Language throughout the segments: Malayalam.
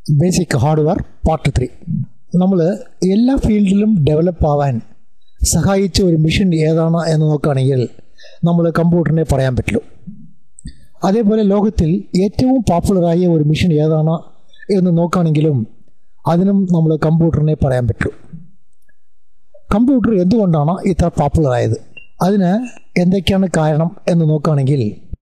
ബേസിക് ഹാർഡ്വെയർ പാർട്ട് ത്രീ നമ്മൾ എല്ലാ ഫീൽഡിലും ഡെവലപ്പ് ആവാൻ സഹായിച്ച ഒരു മിഷൻ ഏതാണ് എന്ന് നോക്കുകയാണെങ്കിൽ നമ്മൾ കമ്പ്യൂട്ടറിനെ പറയാൻ പറ്റുള്ളൂ അതേപോലെ ലോകത്തിൽ ഏറ്റവും പോപ്പുലറായ ഒരു മിഷൻ ഏതാണ് എന്ന് നോക്കുകയാണെങ്കിലും അതിനും നമ്മൾ കമ്പ്യൂട്ടറിനെ പറയാൻ പറ്റുള്ളൂ കമ്പ്യൂട്ടർ എന്തുകൊണ്ടാണ് ഇത്ര പോപ്പുലർ ആയത് അതിന് എന്തൊക്കെയാണ് കാരണം എന്ന് നോക്കുകയാണെങ്കിൽ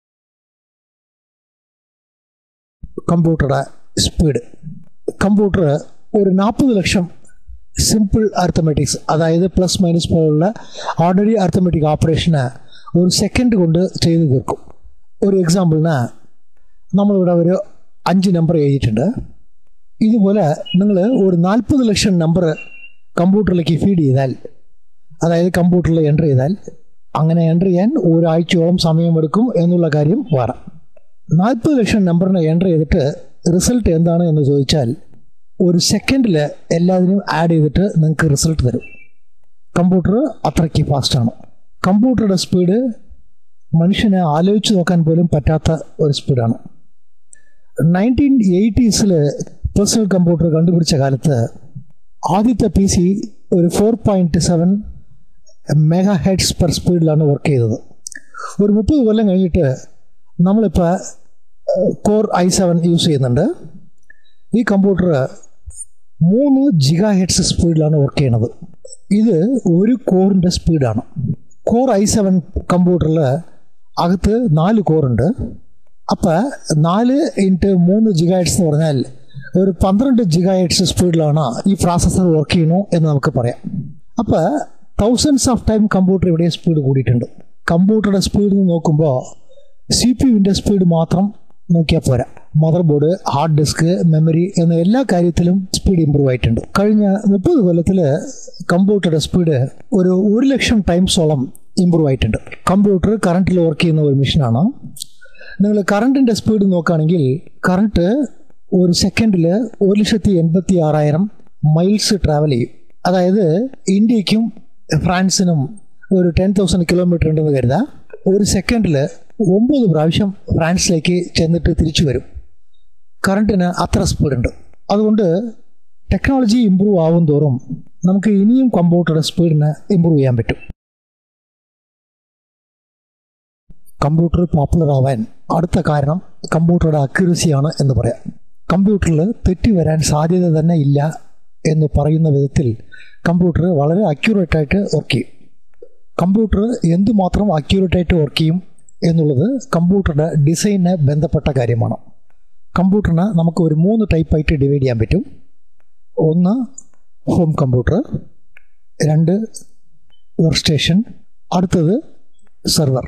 കമ്പ്യൂട്ടറുടെ സ്പീഡ് കമ്പ്യൂട്ടർ ഒരു നാൽപ്പത് ലക്ഷം സിമ്പിൾ അർത്ഥമെറ്റിക്സ് അതായത് പ്ലസ് മൈനസ് പോലുള്ള ഓർഡിനറി അർത്ഥമെറ്റിക് ഓപ്പറേഷന് ഒരു സെക്കൻഡ് കൊണ്ട് ചെയ്തു തീർക്കും ഒരു എക്സാമ്പിളിന് നമ്മളിവിടെ ഒരു അഞ്ച് നമ്പർ എഴുതിയിട്ടുണ്ട് ഇതുപോലെ നിങ്ങൾ ഒരു നാൽപ്പത് ലക്ഷം നമ്പർ കമ്പ്യൂട്ടറിലേക്ക് ഫീഡ് ചെയ്താൽ അതായത് കമ്പ്യൂട്ടറിൽ എൻ്റർ ചെയ്താൽ അങ്ങനെ എൻ്റർ ചെയ്യാൻ ഒരാഴ്ചയോളം സമയമെടുക്കും എന്നുള്ള കാര്യം വേറെ നാൽപ്പത് ലക്ഷം നമ്പറിനെ എൻ്റർ ചെയ്തിട്ട് റിസൾട്ട് എന്താണ് എന്ന് ചോദിച്ചാൽ ഒരു സെക്കൻഡിൽ എല്ലാത്തിനും ആഡ് ചെയ്തിട്ട് നിങ്ങൾക്ക് റിസൾട്ട് തരും കമ്പ്യൂട്ടർ അത്രയ്ക്ക് ഫാസ്റ്റാണ് കമ്പ്യൂട്ടറുടെ സ്പീഡ് മനുഷ്യനെ ആലോചിച്ച് നോക്കാൻ പോലും പറ്റാത്ത ഒരു സ്പീഡാണ് നയൻറ്റീൻ എയ്റ്റീസിൽ പേഴ്സണൽ കമ്പ്യൂട്ടർ കണ്ടുപിടിച്ച കാലത്ത് ആദ്യത്തെ പി സി ഒരു four point seven megahertz per സ്പീഡിലാണ് വർക്ക് ചെയ്തത് ഒരു മുപ്പത് കൊല്ലം കഴിഞ്ഞിട്ട് നമ്മളിപ്പോൾ കോർ ഐ സെവൻ യൂസ് ചെയ്യുന്നുണ്ട് ഈ കമ്പ്യൂട്ടർ മൂന്ന് ജിഗാ ഹെഡ്സ് സ്പീഡിലാണ് വർക്ക് ചെയ്യണത് ഇത് ഒരു കോറിൻ്റെ സ്പീഡാണ് കോർ ഐ സെവൻ കമ്പ്യൂട്ടറിൽ അകത്ത് നാല് കോറുണ്ട് അപ്പോൾ നാല് ഇൻറ്റ് മൂന്ന് ജിഗാ ഹെഡ്സ് എന്ന് പറഞ്ഞാൽ ഒരു പന്ത്രണ്ട് ജിഗാ ഹെഡ്സ് സ്പീഡിലാണ് ഈ പ്രോസസ്സർ വർക്ക് ചെയ്യണു എന്ന് നമുക്ക് പറയാം അപ്പോൾ തൗസൻഡ്സ് ഓഫ് ടൈം കമ്പ്യൂട്ടർ ഇവിടെ സ്പീഡ് കൂടിയിട്ടുണ്ട് കമ്പ്യൂട്ടറുടെ സ്പീഡ് നോക്കുമ്പോൾ സി പി യുവിൻ്റെ സ്പീഡ് മാത്രം നോക്കിയാൽ പോരാ motherboard hard disk memory എന്ന എല്ലാ കാര്യത്തിലും സ്പീഡ് ഇമ്പ്രൂവ് ആയിട്ടുണ്ട് കഴിഞ്ഞ മുപ്പത് കൊല്ലത്തിൽ കമ്പ്യൂട്ടറുടെ സ്പീഡ് ഒരു ഒരു ലക്ഷം ടൈംസോളം ഇമ്പ്രൂവ് ആയിട്ടുണ്ട് കമ്പ്യൂട്ടർ കറണ്ടിൽ വർക്ക് ചെയ്യുന്ന ഒരു മെഷീനാണ് നിങ്ങൾ കറണ്ടിൻ്റെ സ്പീഡ് നോക്കുകയാണെങ്കിൽ കറണ്ട് ഒരു സെക്കൻഡിൽ ഒരു ലക്ഷത്തി എൺപത്തി ആറായിരം മൈൽസ് ട്രാവൽ ചെയ്യും അതായത് ഇന്ത്യക്കും ഫ്രാൻസിനും ഒരു ടെൻ തൗസൻഡ് കിലോമീറ്റർ ഉണ്ടെന്ന് കരുതാം ഒരു സെക്കൻഡിൽ ഒമ്പത് പ്രാവശ്യം ഫ്രാൻസിലേക്ക് ചെന്നിട്ട് തിരിച്ചു വരും കറണ്ടിന് അത്ര സ്പീഡുണ്ട് അതുകൊണ്ട് ടെക്നോളജി ഇമ്പ്രൂവ് ആവും തോറും നമുക്ക് ഇനിയും കമ്പ്യൂട്ടറുടെ സ്പീഡിന് ഇമ്പ്രൂവ് ചെയ്യാൻ പറ്റും കമ്പ്യൂട്ടർ പോപ്പുലർ ആവാൻ അടുത്ത കാരണം കമ്പ്യൂട്ടറുടെ അക്യുറസിയാണ് എന്ന് പറയാം കമ്പ്യൂട്ടറിൽ തെറ്റി വരാൻ സാധ്യത തന്നെ ഇല്ല എന്ന് പറയുന്ന വിധത്തിൽ കമ്പ്യൂട്ടർ വളരെ അക്യൂറേറ്റ് ആയിട്ട് വർക്ക് ചെയ്യും കമ്പ്യൂട്ടർ എന്തുമാത്രം അക്യൂറേറ്റ് ആയിട്ട് വർക്ക് ചെയ്യും എന്നുള്ളത് കമ്പ്യൂട്ടറുടെ ഡിസൈനിന് ബന്ധപ്പെട്ട കാര്യമാണ് കമ്പ്യൂട്ടറിന് നമുക്ക് ഒരു മൂന്ന് ടൈപ്പായിട്ട് ഡിവൈഡ് ചെയ്യാൻ പറ്റും ഒന്ന് ഹോം കമ്പ്യൂട്ടർ രണ്ട് വർക്ക് സ്റ്റേഷൻ അടുത്തത് സെർവർ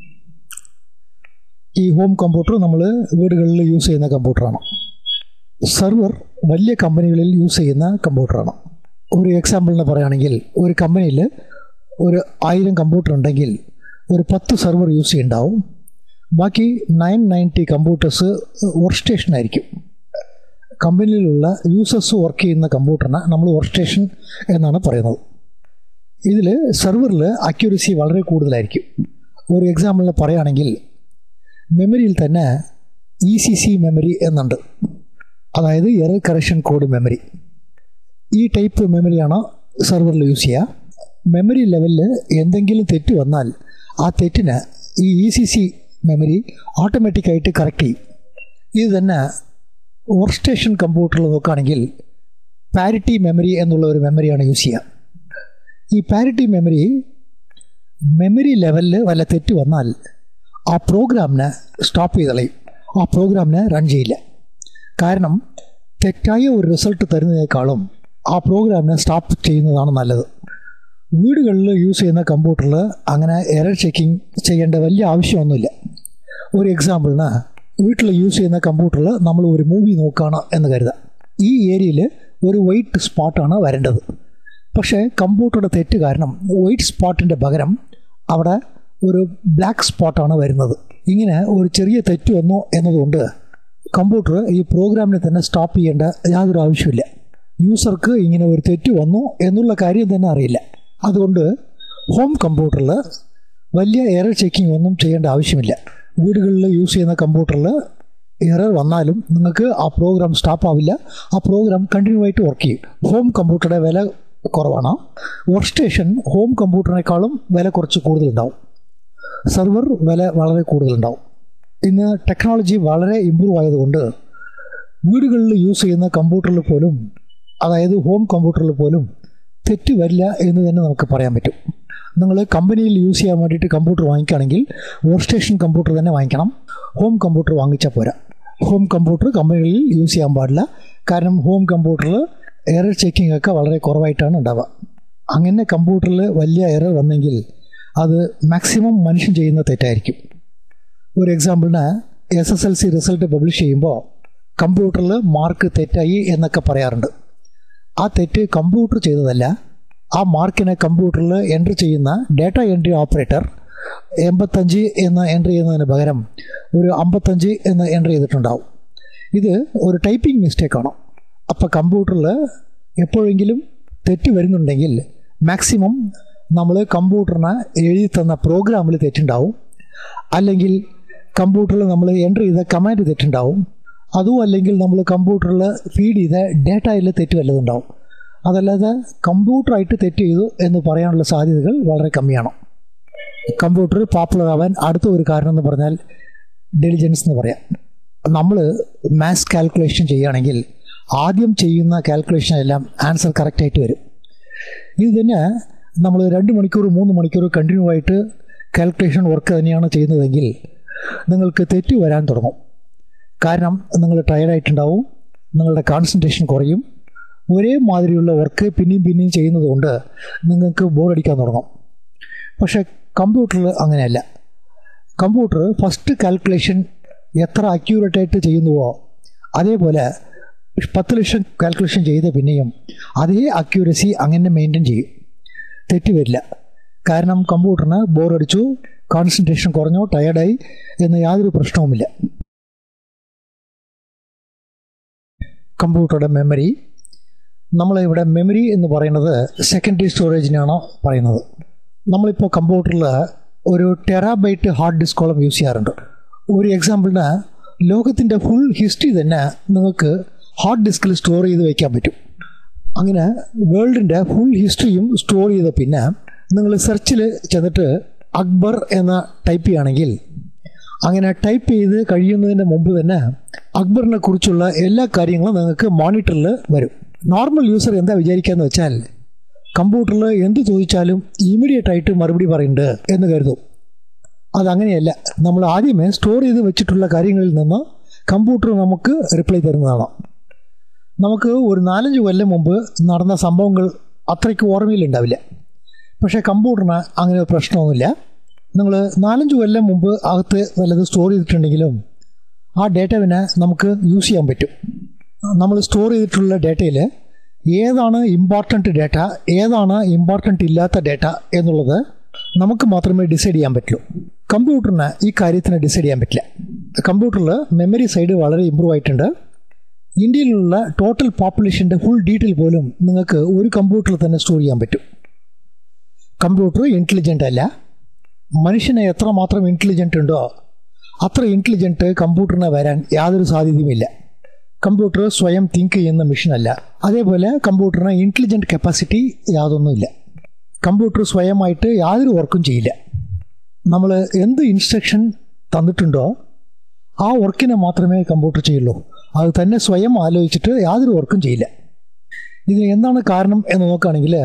ഈ ഹോം കമ്പ്യൂട്ടർ നമ്മൾ വീടുകളിൽ യൂസ് ചെയ്യുന്ന കമ്പ്യൂട്ടറാണ് സെർവർ വലിയ കമ്പനികളിൽ യൂസ് ചെയ്യുന്ന കമ്പ്യൂട്ടറാണ് ഒരു എക്സാമ്പിളിന് പറയുകയാണെങ്കിൽ ഒരു കമ്പനിയിൽ ഒരു ആയിരം കമ്പ്യൂട്ടർ ഉണ്ടെങ്കിൽ ഒരു പത്ത് സെർവർ യൂസ് ചെയ്യുന്നുണ്ടാവും ബാക്കി nine ninety computers workstation ആയിരിക്കും കമ്പനിയിലുള്ള യൂസേഴ്സ് വർക്ക് ചെയ്യുന്ന കമ്പ്യൂട്ടറിനെ നമ്മൾ വർക്ക് സ്റ്റേഷൻ എന്നാണ് പറയുന്നത് ഇതിൽ സെർവറിൽ അക്യൂറസി വളരെ കൂടുതലായിരിക്കും ഒരു എക്സാമ്പിളിന് പറയുകയാണെങ്കിൽ മെമ്മറിയിൽ തന്നെ ഇ സി സി മെമ്മറി എന്നുണ്ട് അതായത് എറർ കറക്ഷൻ കോഡ് മെമ്മറി ഈ ടൈപ്പ് മെമ്മറിയാണ് സെർവറിൽ യൂസ് ചെയ്യുക മെമ്മറി ലെവലിൽ എന്തെങ്കിലും തെറ്റ് വന്നാൽ ആ തെറ്റിന് ഈ ഇ സി സി മെമ്മറി ഓട്ടോമാറ്റിക്കായിട്ട് കറക്റ്റ് ചെയ്യും ഇത് തന്നെ വർക്ക് സ്റ്റേഷൻ കമ്പ്യൂട്ടറിൽ നോക്കുകയാണെങ്കിൽ പാരിറ്റി മെമ്മറി എന്നുള്ള ഒരു മെമ്മറിയാണ് യൂസ് ചെയ്യുക ഈ പാരിറ്റി മെമ്മറി മെമ്മറി ലെവലിൽ വല്ല തെറ്റ് വന്നാൽ ആ പ്രോഗ്രാമിനെ സ്റ്റോപ്പ് ചെയ്ത് കളയും ആ പ്രോഗ്രാമിനെ റൺ ചെയ്യില്ല കാരണം തെറ്റായ ഒരു റിസൾട്ട് തരുന്നതിനേക്കാളും ആ പ്രോഗ്രാമിനെ സ്റ്റോപ്പ് ചെയ്യുന്നതാണ് നല്ലത് വീടുകളിൽ യൂസ് ചെയ്യുന്ന കമ്പ്യൂട്ടറിൽ അങ്ങനെ എറർ ചെക്കിംഗ് ചെയ്യേണ്ട വലിയ ആവശ്യമൊന്നുമില്ല ഒരു എക്സാമ്പിളിന് വീട്ടിൽ യൂസ് ചെയ്യുന്ന കമ്പ്യൂട്ടറിൽ നമ്മൾ ഒരു മൂവി നോക്കുകയാണ് എന്ന് കരുതാം ഈ ഏരിയയിൽ ഒരു വൈറ്റ് സ്പോട്ടാണ് വരേണ്ടത് പക്ഷേ കമ്പ്യൂട്ടറുടെ തെറ്റ് കാരണം വൈറ്റ് സ്പോട്ടിൻ്റെ പകരം അവിടെ ഒരു ബ്ലാക്ക് സ്പോട്ടാണ് വരുന്നത് ഇങ്ങനെ ഒരു ചെറിയ തെറ്റ് വന്നു എന്നതുകൊണ്ട് കമ്പ്യൂട്ടർ ഈ പ്രോഗ്രാമിനെ തന്നെ സ്റ്റോപ്പ് ചെയ്യേണ്ട യാതൊരു ആവശ്യമില്ല യൂസർക്ക് ഇങ്ങനെ ഒരു തെറ്റ് വന്നു എന്നുള്ള കാര്യം തന്നെ അറിയില്ല അതുകൊണ്ട് ഹോം കമ്പ്യൂട്ടറിൽ വലിയ എറർ ചെക്കിംഗ് ഒന്നും ചെയ്യേണ്ട ആവശ്യമില്ല വീടുകളിൽ യൂസ് ചെയ്യുന്ന കമ്പ്യൂട്ടറിൽ എറർ വന്നാലും നിങ്ങൾക്ക് ആ പ്രോഗ്രാം സ്റ്റോപ്പ് ആവില്ല ആ പ്രോഗ്രാം കണ്ടിന്യൂ ആയിട്ട് വർക്ക് ചെയ്യും ഹോം കമ്പ്യൂട്ടറുടെ വില കുറവാണ് വർക്ക് സ്റ്റേഷൻ ഹോം കമ്പ്യൂട്ടറിനേക്കാളും വില കുറച്ച് കൂടുതലുണ്ടാവും സെർവർ വില വളരെ കൂടുതലുണ്ടാവും ഇന്ന് ടെക്നോളജി വളരെ ഇമ്പ്രൂവ് ആയതുകൊണ്ട് വീടുകളിൽ യൂസ് ചെയ്യുന്ന കമ്പ്യൂട്ടറിൽ പോലും അതായത് ഹോം കമ്പ്യൂട്ടറിൽ പോലും തെറ്റ് വരില്ല എന്ന് തന്നെ നമുക്ക് പറയാൻ പറ്റും നിങ്ങൾ കമ്പനിയിൽ യൂസ് ചെയ്യാൻ വേണ്ടിയിട്ട് കമ്പ്യൂട്ടർ വാങ്ങിക്കുകയാണെങ്കിൽ വർക്ക് സ്റ്റേഷൻ കമ്പ്യൂട്ടർ തന്നെ വാങ്ങിക്കണം ഹോം കമ്പ്യൂട്ടർ വാങ്ങിച്ചാൽ പോരാ ഹോം കമ്പ്യൂട്ടർ കമ്പനികളിൽ യൂസ് ചെയ്യാൻ പാടില്ല കാരണം ഹോം കമ്പ്യൂട്ടറിൽ എറർ ചെക്കിംഗ് ഒക്കെ വളരെ കുറവായിട്ടാണ് ഉണ്ടാവുക അങ്ങനെ കമ്പ്യൂട്ടറിൽ വലിയ എറർ വന്നെങ്കിൽ അത് മാക്സിമം മനുഷ്യൻ ചെയ്യുന്ന തെറ്റായിരിക്കും ഒരു എക്സാമ്പിളിന് S S L C result publish ചെയ്യുമ്പോൾ കമ്പ്യൂട്ടറിൽ മാർക്ക് തെറ്റായി എന്നൊക്കെ പറയാറുണ്ട് ആ തെറ്റ് കമ്പ്യൂട്ടർ ചെയ്തതല്ല ആ മാർക്കിനെ കമ്പ്യൂട്ടറിൽ എൻട്രി ചെയ്യുന്ന ഡാറ്റ എൻട്രി ഓപ്പറേറ്റർ എൺപത്തഞ്ച് എന്ന് എൻട്രി ചെയ്യുന്നതിന് പകരം ഒരു അമ്പത്തഞ്ച് എന്ന് എൻട്രി ചെയ്തിട്ടുണ്ടാവും ഇത് ഒരു ടൈപ്പിംഗ് മിസ്റ്റേക്കാണ് അപ്പോൾ കമ്പ്യൂട്ടറിൽ എപ്പോഴെങ്കിലും തെറ്റ് വരുന്നുണ്ടെങ്കിൽ മാക്സിമം നമ്മൾ കമ്പ്യൂട്ടറിന് എഴുതി തന്ന പ്രോഗ്രാമിൽ തെറ്റുണ്ടാവും അല്ലെങ്കിൽ കമ്പ്യൂട്ടറിൽ നമ്മൾ എൻട്രി ചെയ്ത കമാൻഡ് തെറ്റുണ്ടാവും അതും അല്ലെങ്കിൽ നമ്മൾ കമ്പ്യൂട്ടറിൽ ഫീഡ് ചെയ്ത ഡേറ്റയിൽ തെറ്റ് വല്ലതുണ്ടാവും അതല്ലാതെ കമ്പ്യൂട്ടറായിട്ട് തെറ്റ് ചെയ്തു എന്ന് പറയാനുള്ള സാധ്യതകൾ വളരെ കമ്മിയാണ് കമ്പ്യൂട്ടർ പോപ്പുലർ ആവാൻ അടുത്ത ഒരു കാരണം എന്ന് പറഞ്ഞാൽ ഡെലിജൻസ് എന്ന് പറയാം നമ്മൾ മാത്സ് കാൽക്കുലേഷൻ ചെയ്യുകയാണെങ്കിൽ ആദ്യം ചെയ്യുന്ന കാൽക്കുലേഷൻ എല്ലാം ആൻസർ കറക്റ്റായിട്ട് വരും ഇത് തന്നെ നമ്മൾ രണ്ട് മണിക്കൂർ മൂന്ന് മണിക്കൂർ കണ്ടിന്യൂ ആയിട്ട് കാൽക്കുലേഷൻ വർക്ക് തന്നെയാണ് ചെയ്യുന്നതെങ്കിൽ നിങ്ങൾക്ക് തെറ്റ് വരാൻ തുടങ്ങും കാരണം നിങ്ങൾ ടയർഡായിട്ടുണ്ടാവും നിങ്ങളുടെ കോൺസെൻട്രേഷൻ കുറയും ഒരേ മാതിരിയുള്ള വർക്ക് പിന്നെയും പിന്നെയും ചെയ്യുന്നതുകൊണ്ട് നിങ്ങൾക്ക് ബോറടിക്കാൻ തുടങ്ങും പക്ഷേ കമ്പ്യൂട്ടറിൽ അങ്ങനെയല്ല കമ്പ്യൂട്ടർ ഫസ്റ്റ് കാൽക്കുലേഷൻ എത്ര അക്യൂറേറ്റ് ആയിട്ട് ചെയ്യുന്നുവോ അതേപോലെ പത്ത് ലക്ഷം കാൽക്കുലേഷൻ ചെയ്ത പിന്നെയും അതേ അക്യൂറസി അങ്ങനെ മെയിൻറ്റെയിൻ ചെയ്യും തെറ്റ് വരില്ല കാരണം കമ്പ്യൂട്ടറിന് ബോറടിച്ചു കോൺസെൻട്രേഷൻ കുറഞ്ഞു ടയർഡായി എന്ന് യാതൊരു പ്രശ്നവുമില്ല കമ്പ്യൂട്ടറുടെ മെമ്മറി നമ്മളിവിടെ മെമ്മറി എന്ന് പറയുന്നത് സെക്കൻഡറി സ്റ്റോറേജിനാണ് പറയുന്നത് നമ്മളിപ്പോൾ കമ്പ്യൂട്ടറിൽ ഒരു ടെറാബൈറ്റ് ഹാർഡ് ഡിസ്കോളം യൂസ് ചെയ്യാറുണ്ട് ഒരു എക്സാമ്പിളിന് ലോകത്തിൻ്റെ ഫുൾ ഹിസ്റ്ററി തന്നെ നിങ്ങൾക്ക് ഹാർഡ് ഡിസ്കിൽ സ്റ്റോർ ചെയ്ത് വയ്ക്കാൻ പറ്റും അങ്ങനെ വേൾഡിൻ്റെ ഫുൾ ഹിസ്റ്ററിയും സ്റ്റോർ ചെയ്ത പിന്നെ നിങ്ങൾ സെർച്ചിൽ ചെന്നിട്ട് അക്ബർ എന്ന ടൈപ്പ് ചെയ്യുകയാണെങ്കിൽ അങ്ങനെ ടൈപ്പ് ചെയ്ത് കഴിയുന്നതിന് മുമ്പ് തന്നെ അക്ബറിനെ കുറിച്ചുള്ള എല്ലാ കാര്യങ്ങളും നിങ്ങൾക്ക് മോണിറ്ററിൽ വരും നോർമൽ യൂസർ എന്താ വിചാരിക്കാന്ന് വെച്ചാൽ കമ്പ്യൂട്ടറിൽ എന്ത് ചോദിച്ചാലും ഇമീഡിയറ്റ് ആയിട്ട് മറുപടി പറയുന്നുണ്ട് എന്ന് കരുതും അതങ്ങനെയല്ല നമ്മൾ ആദ്യമേ സ്റ്റോർ ചെയ്ത് വെച്ചിട്ടുള്ള കാര്യങ്ങളിൽ നിന്ന് കമ്പ്യൂട്ടർ നമുക്ക് റിപ്ലൈ തരുന്നതാണ് നമുക്ക് ഒരു നാലഞ്ച് കൊല്ലം മുമ്പ് നടന്ന സംഭവങ്ങൾ അത്രയ്ക്ക് ഓർമ്മയിലുണ്ടാവില്ല പക്ഷേ കമ്പ്യൂട്ടറിന് അങ്ങനെ ഒരു പ്രശ്നമൊന്നുമില്ല നിങ്ങൾ നാലഞ്ച് കൊല്ലം മുമ്പ് അകത്ത് വല്ലത് സ്റ്റോർ ചെയ്തിട്ടുണ്ടെങ്കിലും ആ ഡേറ്റ പിന്നെ നമുക്ക് യൂസ് ചെയ്യാൻ പറ്റും നമ്മൾ സ്റ്റോർ ചെയ്തിട്ടുള്ള ഡേറ്റയിൽ ഏതാണ് ഇമ്പോർട്ടൻ്റ് ഡേറ്റ ഏതാണ് ഇമ്പോർട്ടൻ്റ് ഇല്ലാത്ത ഡേറ്റ എന്നുള്ളത് നമുക്ക് മാത്രമേ ഡിസൈഡ് ചെയ്യാൻ പറ്റുള്ളൂ കമ്പ്യൂട്ടറിന് ഈ കാര്യത്തിന് ഡിസൈഡ് ചെയ്യാൻ പറ്റില്ല കമ്പ്യൂട്ടറിൽ മെമ്മറി സൈഡ് വളരെ ഇമ്പ്രൂവ് ആയിട്ടുണ്ട് ഇന്ത്യയിലുള്ള ടോട്ടൽ പോപ്പുലേഷൻ്റെ ഫുൾ ഡീറ്റെയിൽ പോലും നിങ്ങൾക്ക് ഒരു കമ്പ്യൂട്ടറിൽ തന്നെ സ്റ്റോർ ചെയ്യാൻ പറ്റും കമ്പ്യൂട്ടർ ഇൻ്റലിജൻ്റ് അല്ല മനുഷ്യനെ എത്രമാത്രം ഇൻ്റലിജൻ്റ് ഉണ്ടോ അത്ര ഇൻ്റലിജൻറ്റ് കമ്പ്യൂട്ടറിന് വരാൻ യാതൊരു സാധ്യതയുമില്ല കമ്പ്യൂട്ടർ സ്വയം തിങ്ക് ചെയ്യുന്ന മെഷീനല്ല അതേപോലെ കമ്പ്യൂട്ടറിന് ഇൻ്റലിജൻറ്റ് കപ്പാസിറ്റി യാതൊന്നുമില്ല കമ്പ്യൂട്ടർ സ്വയമായിട്ട് യാതൊരു വർക്കും ചെയ്യില്ല നമ്മൾ എന്ത് ഇൻസ്ട്രക്ഷൻ തന്നിട്ടുണ്ടോ ആ വർക്കിനെ മാത്രമേ കമ്പ്യൂട്ടർ ചെയ്യുള്ളൂ അത് തന്നെ സ്വയം ആലോചിച്ചിട്ട് യാതൊരു വർക്കും ചെയ്യില്ല ഇത് എന്താണ് കാരണം എന്ന് നോക്കുകയാണെങ്കിൽ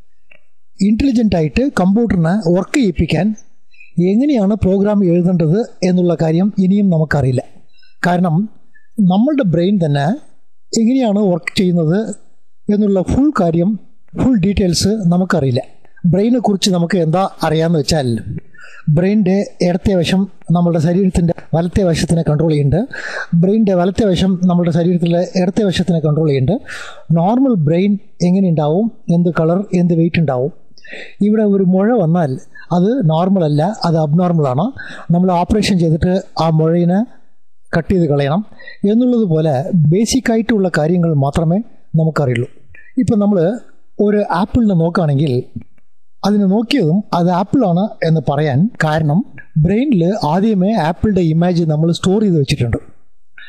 ഇൻ്റലിജൻ്റ് ആയിട്ട് കമ്പ്യൂട്ടറിനെ വർക്ക് ചെയ്യിപ്പിക്കാൻ എങ്ങനെയാണ് പ്രോഗ്രാം എഴുതേണ്ടത് എന്നുള്ള കാര്യം ഇനിയും നമുക്കറിയില്ല കാരണം നമ്മളുടെ ബ്രെയിൻ തന്നെ എങ്ങനെയാണ് വർക്ക് ചെയ്യുന്നത് എന്നുള്ള ഫുൾ കാര്യം ഫുൾ ഡീറ്റെയിൽസ് നമുക്കറിയില്ല ബ്രെയിനെ കുറിച്ച് നമുക്ക് എന്താ അറിയാമെന്ന് വെച്ചാൽ ബ്രെയിൻ്റെ ഇടത്തെ വശം നമ്മുടെ ശരീരത്തിൻ്റെ വലത്തെ വശത്തിനെ കൺട്രോൾ ചെയ്യുന്നുണ്ട് ബ്രെയിൻ്റെ വലത്തെ വശം നമ്മുടെ ശരീരത്തിലെ ഇടത്തെ വശത്തിനെ കൺട്രോൾ ചെയ്യുന്നുണ്ട് നോർമൽ ബ്രെയിൻ എങ്ങനെ ഉണ്ടാവും എന്ത് കളർ എന്ത് വെയിറ്റ് ഉണ്ടാവും ഇവിടെ ഒരു മുഴ വന്നാൽ അത് നോർമൽ അല്ല അത് അബ്നോർമലാണ് നമ്മൾ ഓപ്പറേഷൻ ചെയ്തിട്ട് ആ മുഴയിനെ കട്ട് ചെയ്ത് കളയണം എന്നുള്ളതുപോലെ ബേസിക് ആയിട്ടുള്ള കാര്യങ്ങൾ മാത്രമേ നമുക്കറിയുള്ളൂ ഇപ്പം നമ്മൾ ഒരു ആപ്പിളിനെ നോക്കുകയാണെങ്കിൽ അതിനെ നോക്കിയതും അത് ആപ്പിളാണ് എന്ന് പറയാൻ കാരണം ബ്രെയിനിൽ ആദ്യമേ ആപ്പിളിൻ്റെ ഇമേജ് നമ്മൾ സ്റ്റോർ ചെയ്ത് വെച്ചിട്ടുണ്ട്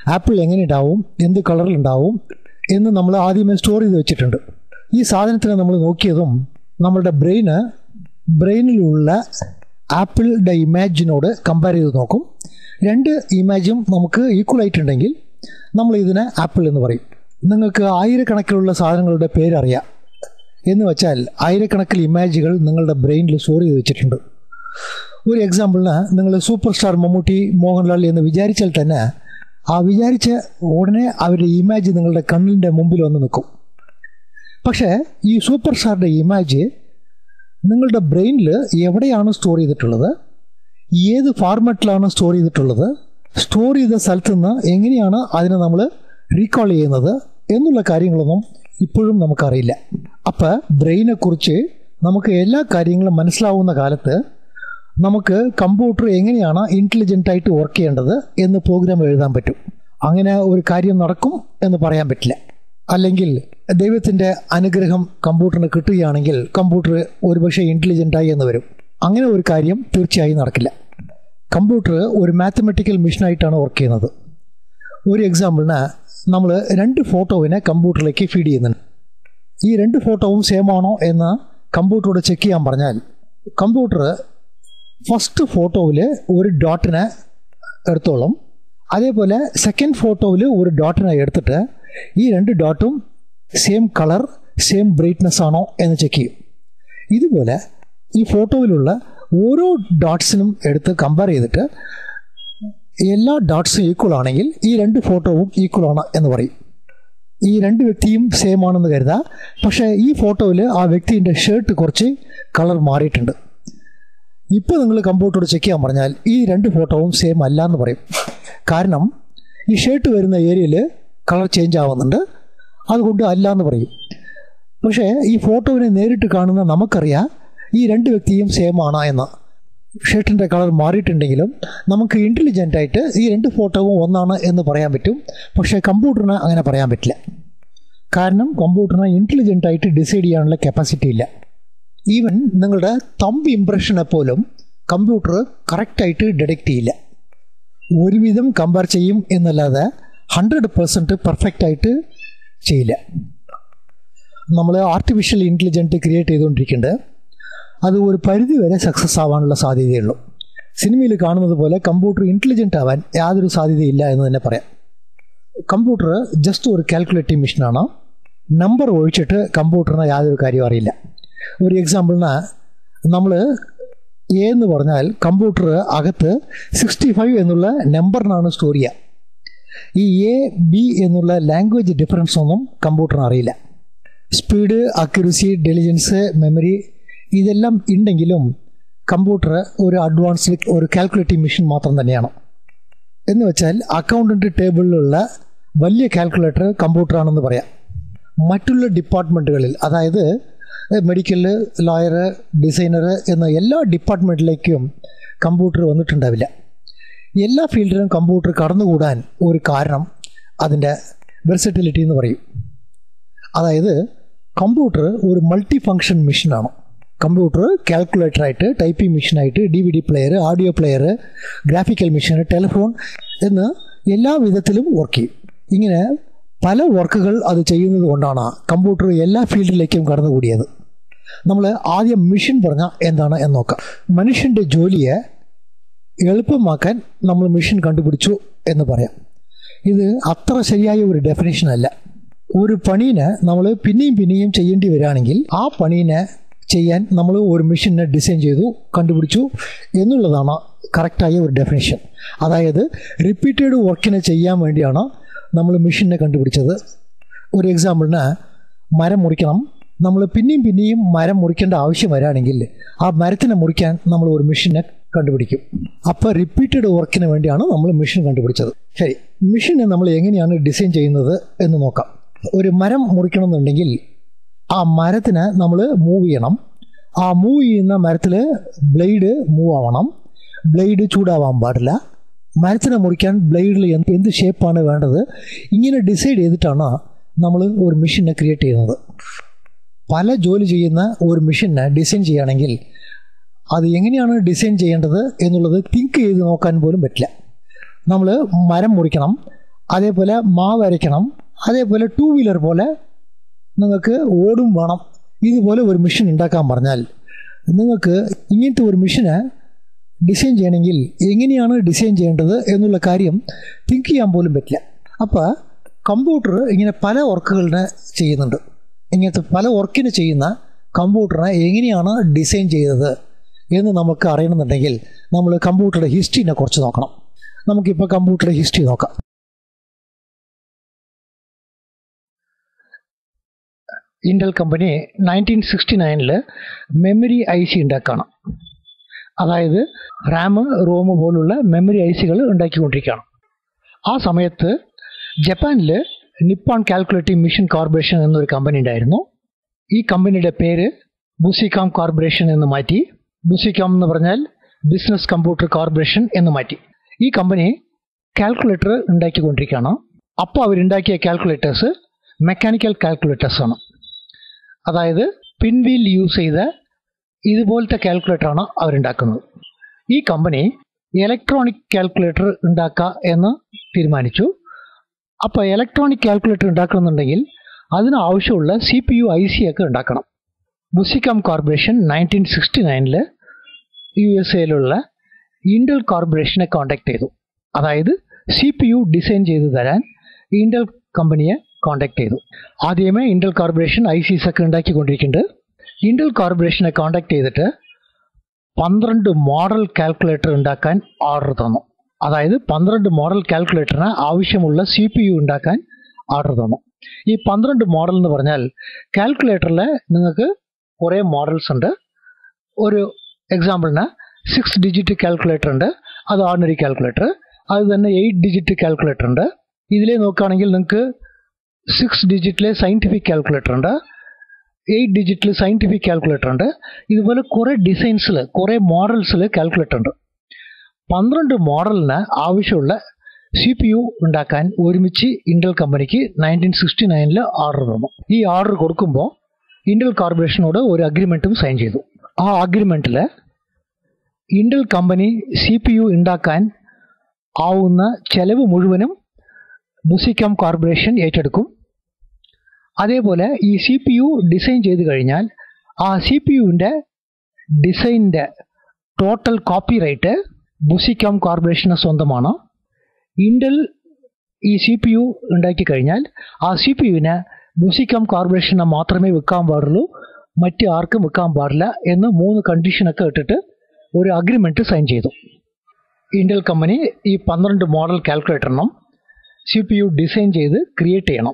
ആപ്പിൾ എങ്ങനെ ഉണ്ടാവും എന്ത് കളറിലുണ്ടാവും എന്ന് നമ്മൾ ആദ്യമേ സ്റ്റോർ ചെയ്ത് വെച്ചിട്ടുണ്ട് ഈ സാധനത്തിനെ നമ്മൾ നോക്കിയതും നമ്മളുടെ ബ്രെയിന് ബ്രെയിനിലുള്ള ആപ്പിളിൻ്റെ ഇമേജിനോട് കമ്പയർ ചെയ്ത് നോക്കും രണ്ട് ഇമേജും നമുക്ക് ഈക്വൽ ആയിട്ടുണ്ടെങ്കിൽ നമ്മൾ ഇതിനെ ആപ്പിൾ എന്ന് പറയും നിങ്ങൾക്ക് ആയിരക്കണക്കിലുള്ള സാധനങ്ങളുടെ പേരറിയാം എന്ന് വെച്ചാൽ ആയിരക്കണക്കിൽ ഇമേജുകൾ നിങ്ങളുടെ ബ്രെയിനിൽ സ്റ്റോർ ചെയ്ത് വെച്ചിട്ടുണ്ട് ഒരു എക്സാമ്പിളിന് നിങ്ങൾ സൂപ്പർ സ്റ്റാർ മമ്മൂട്ടി മോഹൻലാൽ എന്ന് വിചാരിച്ചാൽ തന്നെ ആ വിചാരിച്ച ഉടനെ അവരുടെ ഇമേജ് നിങ്ങളുടെ കണ്ണിൻ്റെ മുമ്പിൽ വന്ന് നിൽക്കും പക്ഷേ ഈ സൂപ്പർ സ്റ്റാറിൻ്റെ ഇമേജ് നിങ്ങളുടെ ബ്രെയിനിൽ എവിടെയാണ് സ്റ്റോർ ചെയ്തിട്ടുള്ളത് ഏത് ഫോർമാറ്റിലാണ് സ്റ്റോർ ചെയ്തിട്ടുള്ളത് സ്റ്റോർ ചെയ്ത സ്ഥലത്ത് നിന്ന് എങ്ങനെയാണ് അതിനെ നമ്മൾ റീകോൾ ചെയ്യുന്നത് എന്നുള്ള കാര്യങ്ങളൊന്നും ഇപ്പോഴും നമുക്കറിയില്ല അപ്പം ബ്രെയിനെ കുറിച്ച് നമുക്ക് എല്ലാ കാര്യങ്ങളും മനസ്സിലാവുന്ന കാലത്ത് നമുക്ക് കമ്പ്യൂട്ടർ എങ്ങനെയാണ് ഇൻ്റലിജൻ്റ് ആയിട്ട് വർക്ക് ചെയ്യേണ്ടത് എന്ന് പ്രോഗ്രാം എഴുതാൻ പറ്റും അങ്ങനെ ഒരു കാര്യം നടക്കും എന്ന് പറയാൻ പറ്റില്ല അല്ലെങ്കിൽ ദൈവത്തിൻ്റെ അനുഗ്രഹം കമ്പ്യൂട്ടറിന് കിട്ടുകയാണെങ്കിൽ കമ്പ്യൂട്ടർ ഒരുപക്ഷെ ഇൻ്റലിജൻ്റായി എന്ന് വരും അങ്ങനെ ഒരു കാര്യം തീർച്ചയായും നടക്കില്ല കമ്പ്യൂട്ടർ ഒരു മാത്തമെറ്റിക്കൽ മെഷീനായിട്ടാണ് വർക്ക് ചെയ്യുന്നത് ഒരു എക്സാമ്പിളിന് നമ്മൾ രണ്ട് ഫോട്ടോവിനെ കമ്പ്യൂട്ടറിലേക്ക് ഫീഡ് ചെയ്യുന്നുണ്ട് ഈ രണ്ട് ഫോട്ടോവും സെയിം ആണോ എന്ന് കമ്പ്യൂട്ടറോട് ചെക്ക് ചെയ്യാൻ പറഞ്ഞാൽ കമ്പ്യൂട്ടർ ഫസ്റ്റ് ഫോട്ടോയിൽ ഒരു ഡോട്ടിനെ എടുത്തോളും അതേപോലെ സെക്കൻഡ് ഫോട്ടോയിൽ ഒരു ഡോട്ടിനെ എടുത്തിട്ട് ഈ രണ്ട് ഡോട്ടും സെയിം കളർ സെയിം ബ്രൈറ്റ്നെസ് ആണോ എന്ന് ചെക്ക് ചെയ്യും ഇതുപോലെ ഈ ഫോട്ടോയിലുള്ള ഓരോ ഡോട്ട്സിനും എടുത്ത് കമ്പയർ ചെയ്തിട്ട് എല്ലാ ഡോട്ട്സും ഈക്വൽ ആണെങ്കിൽ ഈ രണ്ട് ഫോട്ടോവും ഈക്വൽ ആണ് എന്ന് പറയും ഈ രണ്ട് വ്യക്തിയും സെയിം ആണെന്ന് കരുതാം പക്ഷേ ഈ ഫോട്ടോയിൽ ആ വ്യക്തിൻ്റെ ഷർട്ട് കുറച്ച് കളർ മാറിയിട്ടുണ്ട് ഇപ്പോൾ നിങ്ങൾ കമ്പ്യൂട്ടറോട് ചെക്ക് ചെയ്യാൻ പറഞ്ഞാൽ ഈ രണ്ട് ഫോട്ടോവും സെയിം അല്ല എന്ന് പറയും കാരണം ഈ ഷർട്ട് വരുന്ന ഏരിയയിൽ കളർ ചേഞ്ച് ആവുന്നുണ്ട് അതുകൊണ്ട് അല്ല എന്ന് പറയും പക്ഷേ ഈ ഫോട്ടോവിനെ നേരിട്ട് കാണുന്ന നമുക്കറിയാം ഈ രണ്ട് വ്യക്തിയും സെയിം ആണ് എന്ന് ഷർട്ടിൻ്റെ കളർ മാറിയിട്ടുണ്ടെങ്കിലും നമുക്ക് ഇൻ്റലിജൻ്റ് ആയിട്ട് ഈ രണ്ട് ഫോട്ടോവും ഒന്നാണ് എന്ന് പറയാൻ പറ്റും പക്ഷേ കമ്പ്യൂട്ടറിന് അങ്ങനെ പറയാൻ പറ്റില്ല കാരണം കമ്പ്യൂട്ടറിന് ഇൻ്റലിജൻ്റ് ആയിട്ട് ഡിസൈഡ് ചെയ്യാനുള്ള കപ്പാസിറ്റി ഇല്ല ഈവൻ നിങ്ങളുടെ തമ്പ് ഇംപ്രഷനെ പോലും കമ്പ്യൂട്ടർ കറക്റ്റായിട്ട് ഡിറ്റക്റ്റ് ചെയ്യില്ല ഒരുവിധം കമ്പയർ ചെയ്യും എന്നല്ലാതെ ഹൺഡ്രഡ് പെർസെൻറ്റ് പെർഫെക്റ്റ് ആയിട്ട് ചെയ്യില്ല നമ്മൾ ആർട്ടിഫിഷ്യൽ ഇൻ്റലിജൻറ്റ് ക്രിയേറ്റ് ചെയ്തുകൊണ്ടിരിക്കുന്നുണ്ട് അത് ഒരു പരിധി വരെ സക്സസ് ആവാനുള്ള സാധ്യതയുള്ളൂ സിനിമയിൽ കാണുന്നത് പോലെ കമ്പ്യൂട്ടർ ഇൻ്റലിജൻ്റ് ആവാൻ യാതൊരു സാധ്യതയില്ല എന്ന് തന്നെ പറയാം കമ്പ്യൂട്ടർ ജസ്റ്റ് ഒരു കാൽക്കുലേറ്റിംഗ് മെഷീനാണ് നമ്പർ ഒഴിച്ചിട്ട് കമ്പ്യൂട്ടറിന് യാതൊരു കാര്യവും അറിയില്ല ഒരു എക്സാമ്പിളിന് നമ്മൾ എ എന്ന് പറഞ്ഞാൽ കമ്പ്യൂട്ടർ അകത്ത് സിക്സ്റ്റി ഫൈവ് എന്നുള്ള നമ്പറിനാണ് സ്റ്റോർ ചെയ്യുക ഈ എ ബി എന്നുള്ള ലാംഗ്വേജ് ഡിഫറൻസ് ഒന്നും കമ്പ്യൂട്ടറിന് അറിയില്ല സ്പീഡ് അക്യുറസി ഡെലിജൻസ് മെമ്മറി ഇതെല്ലാം ഉണ്ടെങ്കിലും കമ്പ്യൂട്ടർ ഒരു അഡ്വാൻസ്ഡ് ഒരു കാൽക്കുലേറ്റിംഗ് മെഷീൻ മാത്രം തന്നെയാണ് എന്ന് വെച്ചാൽ അക്കൗണ്ടൻ്റ് ടേബിളിലുള്ള വലിയ കാൽക്കുലേറ്റർ കമ്പ്യൂട്ടറാണെന്ന് പറയാം മറ്റുള്ള ഡിപ്പാർട്ട്മെൻറ്റുകളിൽ അതായത് മെഡിക്കൽ ലോയർ ഡിസൈനർ എന്ന എല്ലാ ഡിപ്പാർട്ട്മെൻറ്റിലേക്കും കമ്പ്യൂട്ടർ വന്നിട്ടുണ്ടാവില്ല എല്ലാ ഫീൽഡിലും കമ്പ്യൂട്ടർ കടന്നുകൂടാൻ ഒരു കാരണം അതിൻ്റെ വെർസറ്റിലിറ്റി എന്ന് പറയും അതായത് കമ്പ്യൂട്ടർ ഒരു മൾട്ടി ഫങ്ഷൻ മെഷീനാണ് കമ്പ്യൂട്ടർ കാൽക്കുലേറ്ററായിട്ട് ടൈപ്പിംഗ് മെഷീനായിട്ട് D V D player audio player graphical machine telephone എന്ന് എല്ലാ വിധത്തിലും വർക്ക് ചെയ്യും ഇങ്ങനെ പല വർക്കുകൾ അത് ചെയ്യുന്നത് കൊണ്ടാണ് കമ്പ്യൂട്ടർ എല്ലാ ഫീൽഡിലേക്കും കടന്നുകൂടിയത് നമ്മൾ ആദ്യം മെഷീൻ പറഞ്ഞാൽ എന്താണ് എന്ന് നോക്കാം മനുഷ്യൻ്റെ ജോലിയെ എളുപ്പമാക്കാൻ നമ്മൾ മെഷീൻ കണ്ടുപിടിച്ചു എന്ന് പറയാം ഇത് അത്ര ശരിയായ ഒരു ഡെഫിനേഷൻ അല്ല ഒരു പണീനെ നമ്മൾ പിന്നെയും പിന്നെയും ചെയ്യേണ്ടി വരികയാണെങ്കിൽ ആ പണീനെ ചെയ്യാൻ നമ്മൾ ഒരു മെഷീനെ ഡിസൈൻ ചെയ്തു കണ്ടുപിടിച്ചു എന്നുള്ളതാണ് കറക്റ്റായ ഒരു ഡെഫിനേഷൻ അതായത് റിപ്പീറ്റഡ് വർക്കിനെ ചെയ്യാൻ വേണ്ടിയാണ് നമ്മൾ മെഷീനെ കണ്ടുപിടിച്ചത് ഒരു എക്സാമ്പിളിന് മരം മുറിക്കണം നമ്മൾ പിന്നെയും പിന്നെയും മരം മുറിക്കേണ്ട ആവശ്യം വരികയാണെങ്കിൽ ആ മരത്തിനെ മുറിക്കാൻ നമ്മൾ ഒരു മെഷീനെ കണ്ടുപിടിക്കും അപ്പോൾ റിപ്പീറ്റഡ് വർക്കിന് വേണ്ടിയാണ് നമ്മൾ മെഷീൻ കണ്ടുപിടിച്ചത് ശരി മെഷീനെ നമ്മൾ എങ്ങനെയാണ് ഡിസൈൻ ചെയ്യുന്നത് എന്ന് നോക്കാം ഒരു മരം മുറിക്കണമെന്നുണ്ടെങ്കിൽ ആ മരത്തിന് നമ്മൾ മൂവ് ചെയ്യണം ആ മൂവ് ചെയ്യുന്ന മരത്തിൽ ബ്ലേഡ് മൂവ് ആവണം ബ്ലേഡ് ചൂടാവാൻ പാടില്ല മരത്തിനെ മുറിക്കാൻ ബ്ലേഡിൽ എന്ത് എന്ത് ഷേപ്പാണ് വേണ്ടത് ഇങ്ങനെ ഡിസൈഡ് ചെയ്തിട്ടാണ് നമ്മൾ ഒരു മെഷീനെ ക്രിയേറ്റ് ചെയ്യുന്നത് പല ജോലി ചെയ്യുന്ന ഒരു മെഷീനെ ഡിസൈൻ ചെയ്യുകയാണെങ്കിൽ അത് എങ്ങനെയാണ് ഡിസൈൻ ചെയ്യേണ്ടത് എന്നുള്ളത് തിങ്ക് ചെയ്ത് നോക്കാൻ പോലും പറ്റില്ല നമ്മൾ മരം മുറിക്കണം അതേപോലെ മാവ് അരയ്ക്കണം അതേപോലെ ടൂ വീലർ പോലെ നിങ്ങൾക്ക് ഓടും വേണം ഇതുപോലെ ഒരു മെഷീൻ ഉണ്ടാക്കാൻ പറഞ്ഞാൽ നിങ്ങൾക്ക് ഇങ്ങനത്തെ ഒരു മെഷീന് ഡിസൈൻ ചെയ്യണമെങ്കിൽ എങ്ങനെയാണ് ഡിസൈൻ ചെയ്യേണ്ടത് എന്നുള്ള കാര്യം തിങ്ക് ചെയ്യാൻ പോലും പറ്റില്ല അപ്പോൾ കമ്പ്യൂട്ടർ ഇങ്ങനെ പല വർക്കുകളിനെ ചെയ്യുന്നുണ്ട് ഇങ്ങനത്തെ പല വർക്കിന് ചെയ്യുന്ന കമ്പ്യൂട്ടറിനെ എങ്ങനെയാണ് ഡിസൈൻ ചെയ്തത് എന്ന് നമുക്ക് അറിയണമെന്നുണ്ടെങ്കിൽ നമ്മൾ കമ്പ്യൂട്ടറുടെ ഹിസ്റ്ററിനെ കുറച്ച് നോക്കണം നമുക്കിപ്പോൾ കമ്പ്യൂട്ടറുടെ ഹിസ്റ്ററി നോക്കാം ഇൻഡൽ കമ്പനി നയൻറ്റീൻ സിക്സ്റ്റി നയനിൽ മെമ്മറി ഐ സി ഉണ്ടാക്കുകയാണ് അതായത് റാം റോം പോലുള്ള മെമ്മറി ഐ സികൾ ഉണ്ടാക്കിക്കൊണ്ടിരിക്കുകയാണ് ആ സമയത്ത് ജപ്പാനിൽ നിപ്പാൺ കാൽക്കുലേറ്റിംഗ് മിഷൻ കോർപ്പറേഷൻ എന്നൊരു കമ്പനി ഉണ്ടായിരുന്നു ഈ കമ്പനിയുടെ പേര് ബുസികാം കോർപ്പറേഷൻ എന്ന് മാറ്റി ബുസികാം എന്ന് പറഞ്ഞാൽ ബിസിനസ് കമ്പ്യൂട്ടർ കോർപ്പറേഷൻ എന്ന് മാറ്റി ഈ കമ്പനി കാൽക്കുലേറ്റർ ഉണ്ടാക്കിക്കൊണ്ടിരിക്കുകയാണ് അപ്പോൾ അവരുണ്ടാക്കിയ കാൽക്കുലേറ്റേഴ്സ് മെക്കാനിക്കൽ കാൽക്കുലേറ്റേഴ്സ് ആണ് അതായത് പിൻവീൽ യൂസ് ചെയ്ത ഇതുപോലത്തെ കാൽക്കുലേറ്ററാണ് അവരുണ്ടാക്കുന്നത് ഈ കമ്പനി ഇലക്ട്രോണിക് കാൽക്കുലേറ്റർ ഉണ്ടാക്കുക എന്ന് തീരുമാനിച്ചു അപ്പോൾ ഇലക്ട്രോണിക് കാൽക്കുലേറ്റർ ഉണ്ടാക്കണമെന്നുണ്ടെങ്കിൽ അതിന് ആവശ്യമുള്ള C P U I C ഒക്കെ ഉണ്ടാക്കണം ബുസിക്കാം കോർപ്പറേഷൻ നയൻറ്റീൻ സിക്സ്റ്റി നയനിൽ യു എസ് എയിലുള്ള ഇൻഡൽ കോർപ്പറേഷനെ കോണ്ടാക്ട് ചെയ്തു അതായത് സി പി യു ഡിസൈൻ ചെയ്തു തരാൻ ഇൻഡൽ കമ്പനിയെ കോണ്ടാക്ട് ചെയ്തു ആദ്യമേ ഇൻഡൽ കോർപ്പറേഷൻ ഐ സീസ് ഒക്കെ ഉണ്ടാക്കിക്കൊണ്ടിരിക്കുന്നുണ്ട് ഇൻഡൽ കോർപ്പറേഷനെ കോണ്ടാക്ട് ചെയ്തിട്ട് പന്ത്രണ്ട് മോഡൽ കാൽക്കുലേറ്റർ ഉണ്ടാക്കാൻ ഓർഡർ തന്നു അതായത് പന്ത്രണ്ട് മോഡൽ കാൽക്കുലേറ്ററിന് ആവശ്യമുള്ള സി പി യു ഉണ്ടാക്കാൻ ഓർഡർ തന്നു ഈ പന്ത്രണ്ട് മോഡൽ എന്ന് പറഞ്ഞാൽ കാൽക്കുലേറ്ററിൽ നിങ്ങൾക്ക് കുറേ മോഡൽസ് ഉണ്ട് ഒരു എക്സാമ്പിളിന് സിക്സ് ഡിജിറ്റ് കാൽക്കുലേറ്റർ ഉണ്ട് അത് ഓർഡിനറി കാൽക്കുലേറ്റർ അത് തന്നെ എയ്റ്റ് ഡിജിറ്റ് കാൽക്കുലേറ്റർ ഉണ്ട് ഇതിലേ നോക്കുകയാണെങ്കിൽ നിങ്ങൾക്ക് സിക്സ് ഡിജിറ്റിലെ സയൻറ്റിഫിക് കാൽക്കുലേറ്റർ ഉണ്ട് എയ്റ്റ് ഡിജിറ്റിൽ സയൻറ്റിഫിക് കാൽക്കുലേറ്റർ ഉണ്ട് ഇതുപോലെ കുറേ ഡിസൈൻസിൽ കുറേ മോഡൽസിൽ കാൽക്കുലേറ്റർ ഉണ്ട് പന്ത്രണ്ട് മോഡലിന് ആവശ്യമുള്ള സി പി യു ഉണ്ടാക്കാൻ ഒരുമിച്ച് ഇൻഡൽ കമ്പനിക്ക് നയൻറ്റീൻ സിക്സ്റ്റി നയനിൽ ഓർഡർ തന്നു ഈ ഓർഡർ കൊടുക്കുമ്പോൾ ഇൻഡൽ കോർപ്പറേഷനോട് ഒരു അഗ്രിമെൻറ്റും സൈൻ ചെയ്തു ആ അഗ്രിമെൻറ്റിൽ Intel company C P U ഉണ്ടാക്കാൻ ആവുന്ന ചെലവ് മുഴുവനും ബുസിക്കാം കോർപ്പറേഷൻ ഏറ്റെടുക്കും അതേപോലെ ഈ സി പി യു ഡിസൈൻ ചെയ്ത് കഴിഞ്ഞാൽ ആ സി പി യുവിൻ്റെ ഡിസൈനിൻ്റെ ടോട്ടൽ കോപ്പി റൈറ്റ് ബുസിക്കാം കോർപ്പറേഷന് സ്വന്തമാണ് ഇൻഡൽ ഈ സി പി യു ഉണ്ടാക്കി കഴിഞ്ഞാൽ ആ സി പി യുവിന് ബുസിക്കാം കോർപ്പറേഷന് മാത്രമേ വിൽക്കാൻ പാടുള്ളൂ മറ്റ് ആർക്കും വിൽക്കാൻ പാടില്ല എന്ന് മൂന്ന് കണ്ടീഷനൊക്കെ ഇട്ടിട്ട് ഒരു അഗ്രിമെൻറ്റ് സൈൻ ചെയ്തു ഇൻഡൽ കമ്പനി ഈ പന്ത്രണ്ട് മോഡൽ കാൽക്കുലേറ്ററിനും സി പി യു ഡിസൈൻ ചെയ്ത് ക്രിയേറ്റ് ചെയ്യണം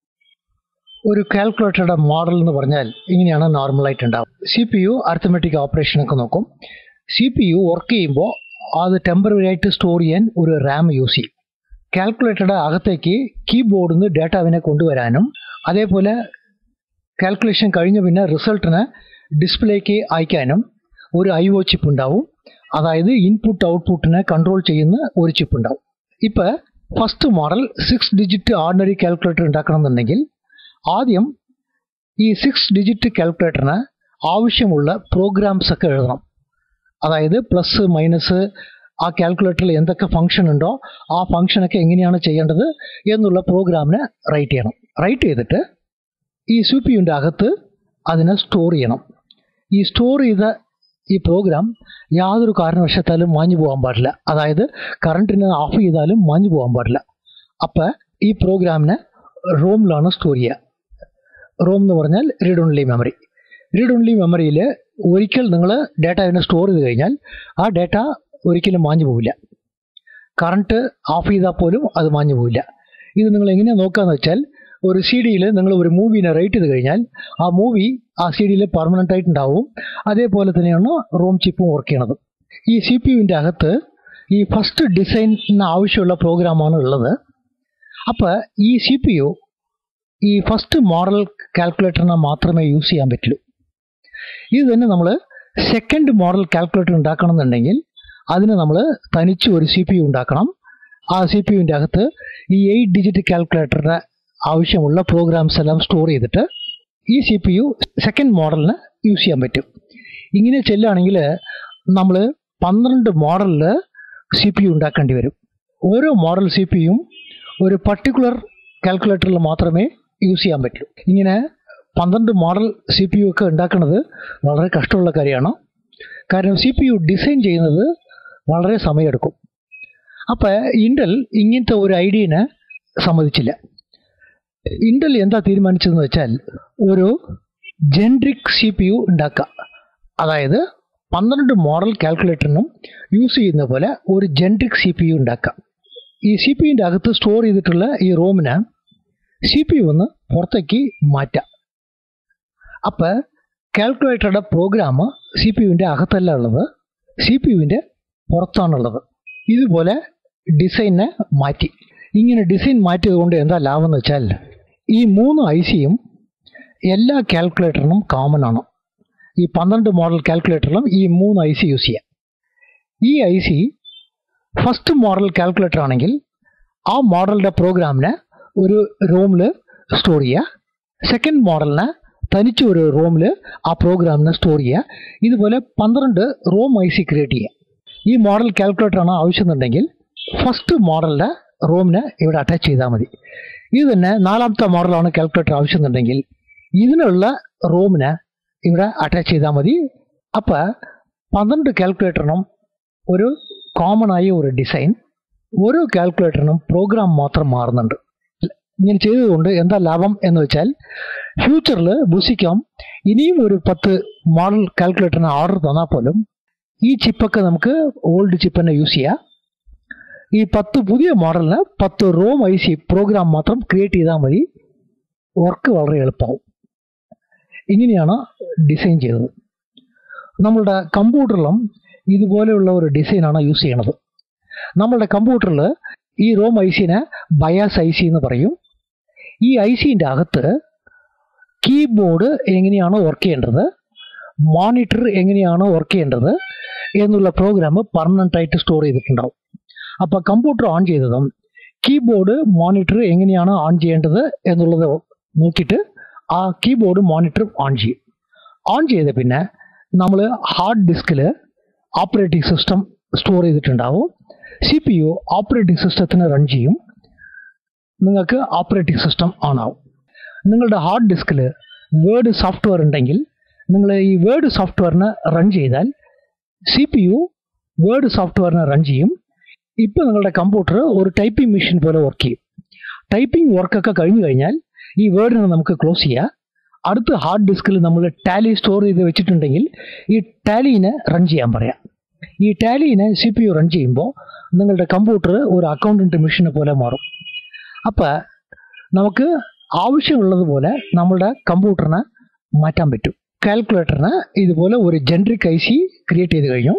ഒരു കാൽക്കുലേറ്ററുടെ മോഡൽ എന്ന് പറഞ്ഞാൽ ഇങ്ങനെയാണ് നോർമലായിട്ട് ഉണ്ടാവും സി പി യു അർത്ഥമെറ്റിക് ഓപ്പറേഷനൊക്കെ നോക്കും സി പി യു വർക്ക് ചെയ്യുമ്പോൾ അത് ടെമ്പററി ആയിട്ട് സ്റ്റോർ ചെയ്യാൻ ഒരു റാം യൂസ് ചെയ്യും കാൽക്കുലേറ്ററുടെ അകത്തേക്ക് കീബോർഡിൽ നിന്ന് ഡേറ്റാവിനെ കൊണ്ടുവരാനും അതേപോലെ കാൽക്കുലേഷൻ കഴിഞ്ഞ പിന്നെ റിസൾട്ടിന് ഡിസ്പ്ലേക്ക് അയക്കാനും ഒരു ഐ ഒ ചിപ്പ് ഉണ്ടാവും അതായത് ഇൻപുട്ട് ഔട്ട്പുട്ടിനെ കൺട്രോൾ ചെയ്യുന്ന ഒരു ചിപ്പ് ഉണ്ടാവും ഇപ്പോൾ first model six digit ordinary calculator ഉണ്ടാക്കണമെന്നുണ്ടെങ്കിൽ ആദ്യം ഈ സിക്സ് ഡിജിറ്റ് കാൽക്കുലേറ്ററിന് ആവശ്യമുള്ള പ്രോഗ്രാംസ് ഒക്കെ എഴുതണം അതായത് പ്ലസ് മൈനസ് ആ കാൽക്കുലേറ്ററിൽ എന്തൊക്കെ ഫംഗ്ഷൻ ഉണ്ടോ ആ ഫംഗ്ഷനൊക്കെ എങ്ങനെയാണ് ചെയ്യേണ്ടത് എന്നുള്ള പ്രോഗ്രാമിനെ റൈറ്റ് ചെയ്യണം റൈറ്റ് ചെയ്തിട്ട് ഈ സി പി യുൻ്റെ അകത്ത് അതിനെ സ്റ്റോർ ചെയ്യണം ഈ സ്റ്റോർ ചെയ്ത ഈ പ്രോഗ്രാം യാതൊരു കാരണവശത്താലും മാഞ്ഞു പോകാൻ പാടില്ല അതായത് കറണ്ടിനെ ഓഫ് ചെയ്താലും മാഞ്ഞു പോകാൻ പാടില്ല അപ്പം ഈ പ്രോഗ്രാമിനെ റോമിലാണ് സ്റ്റോർ ചെയ്യുക റോം എന്ന് പറഞ്ഞാൽ read only memory read only മെമ്മറിയിൽ ഒരിക്കൽ നിങ്ങൾ ഡേറ്റ അതിനെ സ്റ്റോർ ചെയ്ത് കഴിഞ്ഞാൽ ആ ഡേറ്റ ഒരിക്കലും മാഞ്ഞു പോവില്ല കറണ്ട് ഓഫ് ചെയ്താൽ പോലും അത് മാഞ്ഞു പോവില്ല ഇത് നിങ്ങൾ എങ്ങനെയാണ് നോക്കുകയെന്ന് വെച്ചാൽ ഒരു സി ഡിയിൽ നിങ്ങൾ ഒരു മൂവിനെ റൈറ്റ് ചെയ്ത് കഴിഞ്ഞാൽ ആ മൂവി ആ സി ഡിയിൽ പെർമനൻ്റ് ആയിട്ട് ഉണ്ടാവും അതേപോലെ തന്നെയാണ് റോം ചിപ്പും വർക്ക് ചെയ്യണത് ഈ സി പി യുവിൻ്റെ അകത്ത് ഈ ഫസ്റ്റ് ഡിസൈനിന് ആവശ്യമുള്ള പ്രോഗ്രാമാണ് ഉള്ളത് അപ്പോൾ ഈ സി പി യു ഈ ഫസ്റ്റ് മോഡൽ കാൽക്കുലേറ്ററിനെ മാത്രമേ യൂസ് ചെയ്യാൻ പറ്റുള്ളൂ ഇത് തന്നെ നമ്മൾ സെക്കൻഡ് മോഡൽ കാൽക്കുലേറ്റർ ഉണ്ടാക്കണമെന്നുണ്ടെങ്കിൽ അതിന് നമ്മൾ തനിച്ച് ഒരു സി പി യു ഉണ്ടാക്കണം ആ സി പി യുവിൻ്റെ അകത്ത് ഈ എയ്റ്റ് ഡിജിറ്റ് കാൽക്കുലേറ്ററിന് ആവശ്യമുള്ള പ്രോഗ്രാംസ് എല്ലാം സ്റ്റോർ ചെയ്തിട്ട് ഈ സി പി യു സെക്കൻഡ് മോഡലിന് യൂസ് ചെയ്യാൻ പറ്റും ഇങ്ങനെ ചെല്ലുകയാണെങ്കിൽ നമ്മൾ പന്ത്രണ്ട് മോഡലിൽ സി പി യു ഉണ്ടാക്കേണ്ടി വരും ഓരോ മോഡൽ സി പി യും ഒരു പർട്ടിക്കുലർ കാൽക്കുലേറ്ററിൽ മാത്രമേ യൂസ് ചെയ്യാൻ പറ്റൂ ഇങ്ങനെ പന്ത്രണ്ട് മോഡൽ സി പി യു ഒക്കെ ഉണ്ടാക്കുന്നത് വളരെ കഷ്ടമുള്ള കാര്യമാണ് കാരണം സി പി യു ഡിസൈൻ ചെയ്യുന്നത് വളരെ സമയമെടുക്കും അപ്പോൾ ഇൻഡൽ ഇങ്ങനത്തെ ഒരു ഐഡിയനെ സമ്മതിച്ചില്ല ഇൻഡൽ എന്താ തീരുമാനിച്ചതെന്ന് വെച്ചാൽ ഒരു ജെൻട്രിക് സി പി യു ഉണ്ടാക്കുക അതായത് പന്ത്രണ്ട് മോഡൽ കാൽക്കുലേറ്ററിനും യൂസ് ചെയ്യുന്ന പോലെ ഒരു ജെൻട്രിക് സി പി യു ഉണ്ടാക്കാം ഈ സി പി യുൻ്റെ അകത്ത് സ്റ്റോർ ചെയ്തിട്ടുള്ള ഈ റോമിനെ സി പി യു ഒന്ന് പുറത്തേക്ക് മാറ്റാം അപ്പോൾ കാൽക്കുലേറ്ററുടെ പ്രോഗ്രാം സി പി യുവിൻ്റെ അകത്തല്ല ഉള്ളത് സി പി യുവിൻ്റെ പുറത്താണുള്ളത് ഇതുപോലെ ഡിസൈനെ മാറ്റി ഇങ്ങനെ ഡിസൈൻ മാറ്റിയത് കൊണ്ട് എന്താ ലാഭം എന്ന് വെച്ചാൽ ഈ മൂന്ന് ഐ സിയും എല്ലാ കാൽക്കുലേറ്ററിനും കോമൺ ആണ് ഈ പന്ത്രണ്ട് മോഡൽ കാൽക്കുലേറ്ററിലും ഈ മൂന്ന് ഐ സി യൂസ് ചെയ്യാം ഈ I C first model calculator ആണെങ്കിൽ ആ മോഡലിൻ്റെ പ്രോഗ്രാമിനെ ഒരു റൂമിൽ സ്റ്റോർ ചെയ്യുക സെക്കൻഡ് മോഡലിനെ തനിച്ച് ഒരു റൂമിൽ ആ പ്രോഗ്രാമിനെ സ്റ്റോർ ചെയ്യുക ഇതുപോലെ പന്ത്രണ്ട് റോം ഐ സി ക്രിയേറ്റ് ചെയ്യുക ഈ മോഡൽ കാൽക്കുലേറ്റർ ആണ് ആവശ്യമെന്നുണ്ടെങ്കിൽ ഫസ്റ്റ് മോഡലിൻ്റെ റോമിനെ ഇവിടെ അറ്റാച്ച് ചെയ്താൽ മതി ഇത് തന്നെ നാലാമത്തെ മോഡലാണ് കാൽക്കുലേറ്റർ ആവശ്യമെന്നുണ്ടെങ്കിൽ ഇതിനുള്ള റോമിനെ ഇവിടെ അറ്റാച്ച് ചെയ്താൽ മതി അപ്പോൾ പന്ത്രണ്ട് കാൽക്കുലേറ്ററിനും ഒരു കോമൺ ആയ ഒരു ഡിസൈൻ ഓരോ കാൽക്കുലേറ്ററിനും പ്രോഗ്രാം മാത്രം മാറുന്നുണ്ട് ഇങ്ങനെ ചെയ്തതുകൊണ്ട് എന്താ ലാഭം എന്ന് വെച്ചാൽ ഫ്യൂച്ചറിൽ ബുസിക്കാം ഇനിയും ഒരു പത്ത് മോഡൽ കാൽക്കുലേറ്ററിന് ഓർഡർ തന്നാൽ പോലും ഈ ചിപ്പൊക്കെ നമുക്ക് ഓൾഡ് ചിപ്പ് തന്നെ യൂസ് ചെയ്യാം ഈ പത്ത് പുതിയ മോഡലിന് പത്ത് റോം ഐ സി പ്രോഗ്രാം മാത്രം ക്രിയേറ്റ് ചെയ്താൽ മതി വർക്ക് വളരെ എളുപ്പമാവും ഇങ്ങനെയാണ് ഡിസൈൻ ചെയ്തത് നമ്മളുടെ കമ്പ്യൂട്ടറിലും ഇതുപോലെയുള്ള ഒരു ഡിസൈനാണ് യൂസ് ചെയ്യണത് നമ്മളുടെ കമ്പ്യൂട്ടറിൽ ഈ റോം ഐ സിനെ ബയാസ് ഐ സി എന്ന് പറയും ഈ ഐ സിൻ്റെ അകത്ത് കീബോർഡ് എങ്ങനെയാണ് വർക്ക് ചെയ്യേണ്ടത് മോണിറ്റർ എങ്ങനെയാണ് വർക്ക് ചെയ്യേണ്ടത് എന്നുള്ള പ്രോഗ്രാം പെർമനൻ്റ് ആയിട്ട് സ്റ്റോർ ചെയ്തിട്ടുണ്ടാവും അപ്പോൾ കമ്പ്യൂട്ടർ ഓൺ ചെയ്തതും കീബോർഡ് മോണിറ്റർ എങ്ങനെയാണ് ഓൺ ചെയ്യേണ്ടത് എന്നുള്ളത് നോക്കിയിട്ട് ആ കീബോർഡ് മോണിറ്റർ ഓൺ ചെയ്യും ഓൺ ചെയ്ത പിന്നെ നമ്മൾ ഹാർഡ് ഡിസ്കിൽ ഓപ്പറേറ്റിംഗ് സിസ്റ്റം സ്റ്റോർ ചെയ്തിട്ടുണ്ടാവും സി പി യു ഓപ്പറേറ്റിംഗ് സിസ്റ്റത്തിന് റൺ ചെയ്യും നിങ്ങൾക്ക് ഓപ്പറേറ്റിംഗ് സിസ്റ്റം ഓൺ ആവും നിങ്ങളുടെ ഹാർഡ് ഡിസ്കിൽ വേർഡ് സോഫ്റ്റ്വെയർ ഉണ്ടെങ്കിൽ നിങ്ങൾ ഈ വേർഡ് സോഫ്റ്റ്വെയറിനെ റൺ ചെയ്താൽ സി പി യു വേർഡ് സോഫ്റ്റ്വെയറിനെ റൺ ചെയ്യും ഇപ്പോൾ നിങ്ങളുടെ കമ്പ്യൂട്ടർ ഒരു ടൈപ്പിംഗ് മെഷീൻ പോലെ വർക്ക് ചെയ്യും ടൈപ്പിംഗ് വർക്കൊക്കെ കഴിഞ്ഞു കഴിഞ്ഞാൽ ഈ വേർഡിനെ നമുക്ക് ക്ലോസ് ചെയ്യാം അടുത്ത ഹാർഡ് ഡിസ്കിൽ നമ്മൾ ടാലി സ്റ്റോർ ചെയ്ത് വെച്ചിട്ടുണ്ടെങ്കിൽ ഈ ടാലീനെ റൺ ചെയ്യാൻ പറയാം ഈ ടാലീനെ സി പി യു റൺ ചെയ്യുമ്പോൾ നിങ്ങളുടെ കമ്പ്യൂട്ടർ ഒരു അക്കൗണ്ടന്റ് മെഷീനെ പോലെ മാറും അപ്പോൾ നമുക്ക് ആവശ്യമുള്ളതുപോലെ നമ്മളുടെ കമ്പ്യൂട്ടറിനെ മാറ്റാൻ പറ്റും കാൽക്കുലേറ്ററിന് ഇതുപോലെ ഒരു ജനറിക് ഐ സി ക്രിയേറ്റ് ചെയ്ത് കഴിഞ്ഞു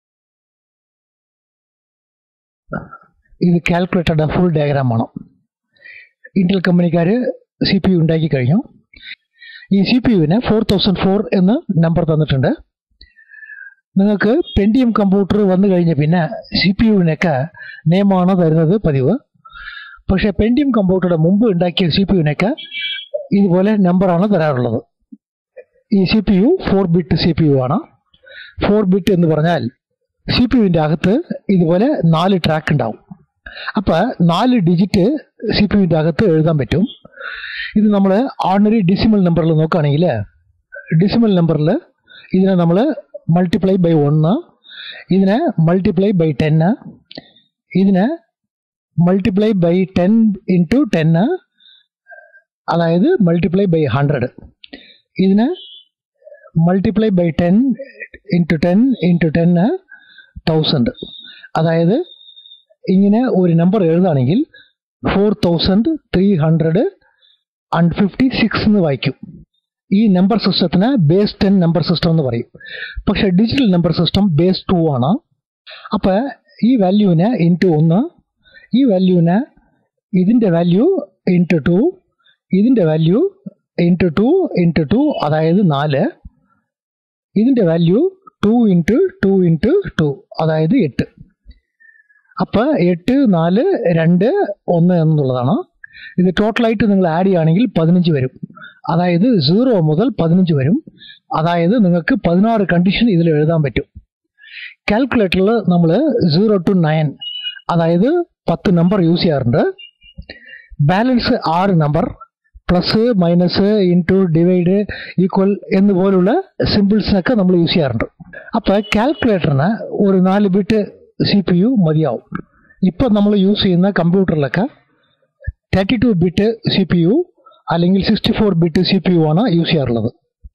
ഇത് കാൽക്കുലേറ്ററുടെ ഫുൾ ഡയഗ്രാമാണ് ഇന്റൽ കമ്പനിക്കാർ സി പി യു ഉണ്ടാക്കി കഴിഞ്ഞു ഈ സി പി യുവിന് ഫോർ തൗസൻഡ് ഫോർ എന്ന് നമ്പർ തന്നിട്ടുണ്ട് നിങ്ങൾക്ക് പെൻഡിയം കമ്പ്യൂട്ടർ വന്നു കഴിഞ്ഞ പിന്നെ സി പി യുവിനൊക്കെ നിയമമാണ് തരുന്നത് പതിവ് പക്ഷേ പെൻഡിയം കമ്പ്യൂട്ടറുടെ മുമ്പ് ഉണ്ടാക്കിയ സി പി യുവിനൊക്കെ ഇതുപോലെ നമ്പറാണ് തരാറുള്ളത് ഈ C P U four bit C P U ആണ് ഫോർ ബിറ്റ് എന്ന് പറഞ്ഞാൽ സി പി യുവിൻ്റെ അകത്ത് ഇതുപോലെ നാല് ട്രാക്ക് ഉണ്ടാവും അപ്പോൾ നാല് ഡിജിറ്റ് സി പി യുവിൻ്റെ അകത്ത് എഴുതാൻ പറ്റും ഇത് നമ്മൾ ഓർഡിനറി ഡിസിമൽ നമ്പറിൽ നോക്കുകയാണെങ്കിൽ ഡിസിമൽ നമ്പറിൽ ഇതിനെ നമ്മൾ മൾട്ടിപ്ലൈ ബൈ ഒന്ന് ഇതിനെ മൾട്ടിപ്ലൈ ബൈ ടെന്ന് ഇതിനെ മൾട്ടിപ്ലൈ ബൈ ടെൻ ഇൻറ്റു ടെന്ന് അതായത് മൾട്ടിപ്ലൈ ബൈ ഹൺഡ്രഡ് ഇതിന് multiply by ten into ten into ടെന്ന് തൗസൻഡ് അതായത് ഇങ്ങനെ ഒരു നമ്പർ എഴുതുകയാണെങ്കിൽ four thousand three hundred and fifty six എന്ന് വായിക്കും ഈ നമ്പർ സിസ്റ്റത്തിന് ബേസ് ടെൻ നമ്പർ സിസ്റ്റം എന്ന് പറയും പക്ഷെ digital number system base two ആണ് അപ്പോൾ ഈ വാല്യൂവിന് ഇൻറ്റു ഒന്ന് ഈ വാല്യൂവിന് ഇതിൻ്റെ വാല്യൂ ഇൻറ്റു ടു ഇതിൻ്റെ value into two into two അതായത് നാല് ഇതിൻ്റെ value two into two into two അതായത് എട്ട് അപ്പോൾ എട്ട് നാല് രണ്ട് ഒന്ന് എന്നുള്ളതാണ് ഇത് ടോട്ടലായിട്ട് നിങ്ങൾ ആഡ് ചെയ്യുകയാണെങ്കിൽ പതിനഞ്ച് വരും അതായത് സീറോ മുതൽ പതിനഞ്ച് വരും അതായത് നിങ്ങൾക്ക് പതിനാറ് കണ്ടീഷൻ ഇതിൽ എഴുതാൻ പറ്റും കാൽക്കുലേറ്ററിൽ നമ്മൾ സീറോ ടു നയൻ അതായത് പത്ത് നമ്പർ യൂസ് ചെയ്യാറുണ്ട് ബാലൻസ് ആറ് number plus minus into divide equal എന്നുപോലുള്ള സിമ്പിൾസിനൊക്കെ നമ്മൾ യൂസ് ചെയ്യാറുണ്ട് അപ്പോൾ കാൽക്കുലേറ്ററിന് ഒരു നാല് ബിറ്റ് സി പി യു മതിയാവും ഇപ്പം നമ്മൾ യൂസ് ചെയ്യുന്ന കമ്പ്യൂട്ടറിലൊക്കെ thirty two bit C P U അല്ലെങ്കിൽ sixty four bit C P U ആണ് യൂസ് ചെയ്യാറുള്ളത്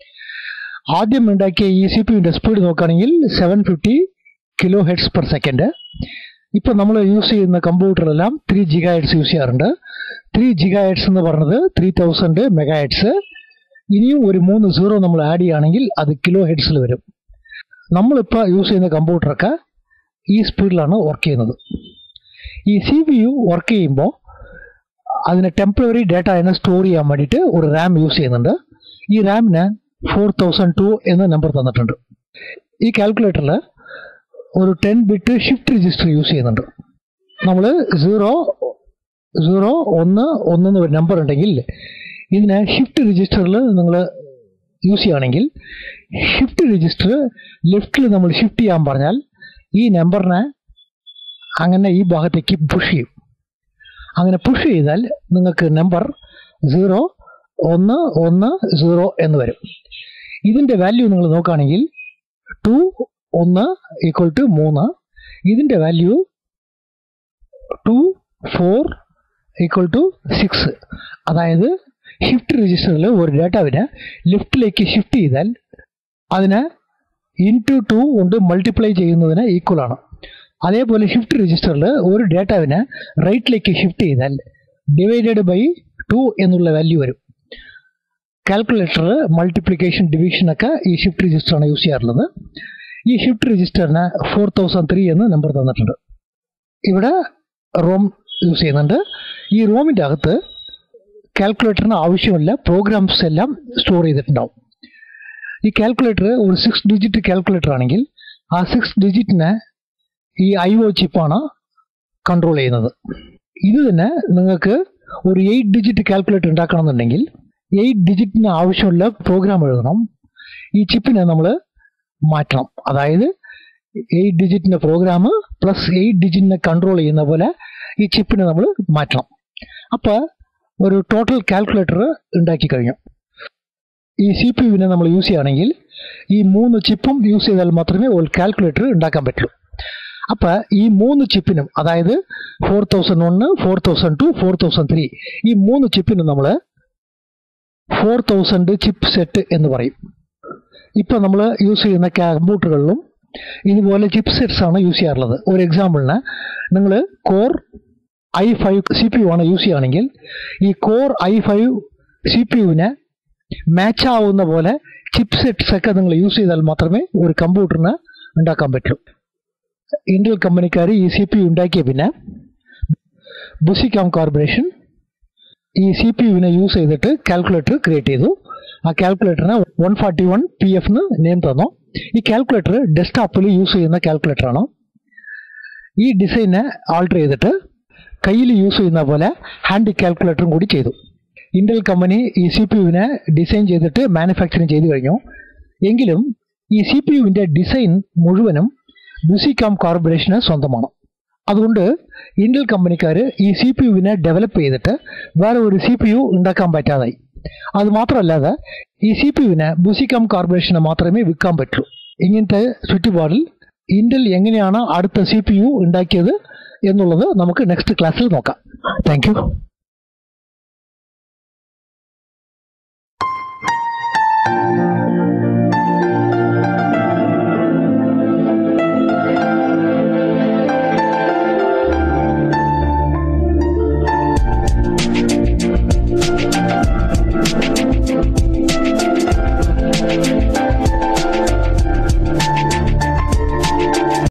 ആദ്യം ഉണ്ടാക്കിയ ഈ സി പി യുവിൻ്റെ സ്പീഡ് നോക്കുകയാണെങ്കിൽ seven fifty kilo hertz per second ഇപ്പം നമ്മൾ യൂസ് ചെയ്യുന്ന കമ്പ്യൂട്ടറെല്ലാം ത്രീ ജിഗാ ഹെഡ്സ് യൂസ് ചെയ്യാറുണ്ട് ത്രീ ജിഗാ ഹെഡ്സ് എന്ന് പറയുന്നത് ത്രീ തൗസൻഡ് മെഗാ ഹെഡ്സ് ഇനിയും ഒരു മൂന്ന് സീറോ നമ്മൾ ആഡ് ചെയ്യുകയാണെങ്കിൽ അത് കിലോ ഹെഡ്സിൽ വരും നമ്മളിപ്പോൾ യൂസ് ചെയ്യുന്ന കമ്പ്യൂട്ടറൊക്കെ ഈ സ്പീഡിലാണ് വർക്ക് ചെയ്യുന്നത് ഈ സി പി യു വർക്ക് ചെയ്യുമ്പോൾ അതിന് ടെമ്പററി ഡാറ്റ അതിനെ സ്റ്റോർ ചെയ്യാൻ വേണ്ടിയിട്ട് ഒരു റാം യൂസ് ചെയ്യുന്നുണ്ട് ഈ റാമിന് ഫോർ തൗസൻഡ് ടു എന്ന നമ്പർ തന്നിട്ടുണ്ട് ഈ കാൽക്കുലേറ്ററിൽ ഒരു ten bit shift register use ചെയ്യുന്നുണ്ട് നമ്മൾ സീറോ സീറോ ഒന്ന് ഒന്ന് ഒരു നമ്പർ ഉണ്ടെങ്കിൽ ഇതിനെ ഷിഫ്റ്റ് രജിസ്റ്ററിൽ നിങ്ങൾ യൂസ് ചെയ്യുകയാണെങ്കിൽ ഷിഫ്റ്റ് രജിസ്റ്റർ ലെഫ്റ്റിൽ നമ്മൾ ഷിഫ്റ്റ് ചെയ്യാൻ പറഞ്ഞാൽ ഈ നമ്പറിനെ അങ്ങനെ ഈ ഭാഗത്തേക്ക് പുഷ് ചെയ്യും അങ്ങനെ പുഷ് ചെയ്താൽ നിങ്ങൾക്ക് നമ്പർ സീറോ ഒന്ന് ഒന്ന് സീറോ എന്ന് വരും ഇതിൻ്റെ വാല്യൂ നിങ്ങൾ നോക്കുകയാണെങ്കിൽ ടു ഒന്ന് ഈക്വൽ ടു മൂന്ന് ഇതിൻ്റെ value two four equal to six അതായത് ഷിഫ്റ്റ് രജിസ്റ്ററിൽ ഒരു ഡേറ്റാവിനെ ലെഫ്റ്റിലേക്ക് ഷിഫ്റ്റ് ചെയ്താൽ അതിനെ ഇൻറ്റു ടു കൊണ്ട് മൾട്ടിപ്ലൈ ചെയ്യുന്നതിന് ഈക്വൽ ആണ് അതേപോലെ ഷിഫ്റ്റ് രജിസ്റ്ററിൽ ഒരു ഡേറ്റാവിനെ റൈറ്റിലേക്ക് ഷിഫ്റ്റ് ചെയ്താൽ ഡിവൈഡഡ് ബൈ ടു എന്നുള്ള വാല്യൂ വരും കാൽക്കുലേറ്റർ മൾട്ടിപ്ലിക്കേഷൻ ഡിവിഷൻ ഒക്കെ ഈ ഷിഫ്റ്റ് രജിസ്റ്ററാണ് യൂസ് ചെയ്യാറുള്ളത് ഈ ഷിഫ്റ്റ് രജിസ്റ്ററിന് ഫോർ തൗസൻഡ് ത്രീ എന്ന് നമ്പർ തന്നിട്ടുണ്ട് ഇവിടെ റോം യൂസ് ചെയ്യുന്നുണ്ട് ഈ റോമിൻ്റെ അകത്ത് കാൽക്കുലേറ്ററിന് ആവശ്യമുള്ള പ്രോഗ്രാംസ് എല്ലാം സ്റ്റോർ ചെയ്തിട്ടുണ്ടാവും ഈ കാൽക്കുലേറ്റർ ഒരു സിക്സ് ഡിജിറ്റ് കാൽക്കുലേറ്റർ ആണെങ്കിൽ ആ സിക്സ് ഡിജിറ്റിനെ ഈ ഐ ഒ ചിപ്പാണ് കൺട്രോൾ ചെയ്യുന്നത് ഇത് തന്നെ നിങ്ങൾക്ക് ഒരു എയ്റ്റ് ഡിജിറ്റ് കാൽക്കുലേറ്റർ ഉണ്ടാക്കണമെന്നുണ്ടെങ്കിൽ എയ്റ്റ് ഡിജിറ്റിന് ആവശ്യമുള്ള പ്രോഗ്രാം എഴുതണം ഈ ചിപ്പിനെ നമ്മൾ മാറ്റണം അതായത് എയ്റ്റ് ഡിജിറ്റിൻ്റെ പ്രോഗ്രാം പ്ലസ് എയ്റ്റ് ഡിജിറ്റിനെ കൺട്രോൾ ചെയ്യുന്ന പോലെ ഈ ചിപ്പിനെ നമ്മൾ മാറ്റണം അപ്പോൾ ഒരു ടോട്ടൽ കാൽക്കുലേറ്റർ ഉണ്ടാക്കി കഴിഞ്ഞു ഈ സി പി യുവിനെ നമ്മൾ യൂസ് ചെയ്യുകയാണെങ്കിൽ ഈ മൂന്ന് ചിപ്പും യൂസ് ചെയ്താൽ മാത്രമേ ഒരു കാൽക്കുലേറ്റർ ഉണ്ടാക്കാൻ പറ്റുള്ളൂ അപ്പോൾ ഈ മൂന്ന് ചിപ്പിനും അതായത് ഫോർ തൗസൻഡ് ഒന്ന് four thousand two four thousand three ഈ മൂന്ന് ചിപ്പിനും നമ്മൾ ഫോർ തൗസൻഡ് ചിപ്പ് സെറ്റ് എന്ന് പറയും ഇപ്പോൾ നമ്മൾ യൂസ് ചെയ്യുന്ന കമ്പ്യൂട്ടറുകളിലും ഇതുപോലെ ചിപ്പ് സെറ്റ്സ് ആണ് യൂസ് ചെയ്യാറുള്ളത് ഒരു എക്സാമ്പിളിന് നിങ്ങൾ core I five C P U ആണ് യൂസ് ചെയ്യുകയാണെങ്കിൽ ഈ core I five C P യുവിനെ മാച്ച് ആവുന്ന പോലെ ചിപ്പ് സെറ്റ്സ് ഒക്കെ നിങ്ങൾ യൂസ് ചെയ്താൽ മാത്രമേ ഒരു കമ്പ്യൂട്ടറിന് ഉണ്ടാക്കാൻ പറ്റൂ ഇന്റൽ കമ്പനിക്കാർ ഈ സി പി യു ഉണ്ടാക്കിയ പിന്നെ ബുസിക്കോം കോർപ്പറേഷൻ ഈ സി പി യുവിനെ യൂസ് ചെയ്തിട്ട് കാൽക്കുലേറ്റർ ക്രിയേറ്റ് ചെയ്തു ആ കാൽക്കുലേറ്ററിന് one forty one P F name തന്നു ഈ കാൽക്കുലേറ്റർ ഡെസ്ക്ടോപ്പിൽ യൂസ് ചെയ്യുന്ന കാൽക്കുലേറ്ററാണ് ഈ ഡിസൈനെ ആൾട്ടർ ചെയ്തിട്ട് കയ്യിൽ യൂസ് ചെയ്യുന്ന പോലെ ഹാൻഡ് കാൽക്കുലേറ്ററും കൂടി ചെയ്തു ഇന്റൽ കമ്പനി ഈ സി പി യുവിനെ ഡിസൈൻ ചെയ്തിട്ട് മാനുഫാക്ചറിങ് ചെയ്തു കഴിഞ്ഞു എങ്കിലും ഈ സി പി യുവിൻ്റെ ഡിസൈൻ മുഴുവനും ബുസികോം കോർപ്പറേഷന് സ്വന്തമാണ് അതുകൊണ്ട് ഇന്റൽ കമ്പനിക്കാർ ഈ സി പി യുവിനെ ഡെവലപ്പ് ചെയ്തിട്ട് വേറെ ഒരു സി പി യു ഉണ്ടാക്കാൻ പറ്റാതായി അത് മാത്രമല്ലാതെ ഈ സി പി യുവിനെ ബുസികോം കോർപ്പറേഷന് മാത്രമേ വിൽക്കാൻ പറ്റൂ ഇങ്ങനത്തെ ചുറ്റുപാടിൽ ഇന്റൽ എങ്ങനെയാണ് അടുത്ത സി പി യു ഉണ്ടാക്കിയത് എന്നുള്ളത് നമുക്ക് നെക്സ്റ്റ് ക്ലാസ്സിൽ നോക്കാം താങ്ക് യു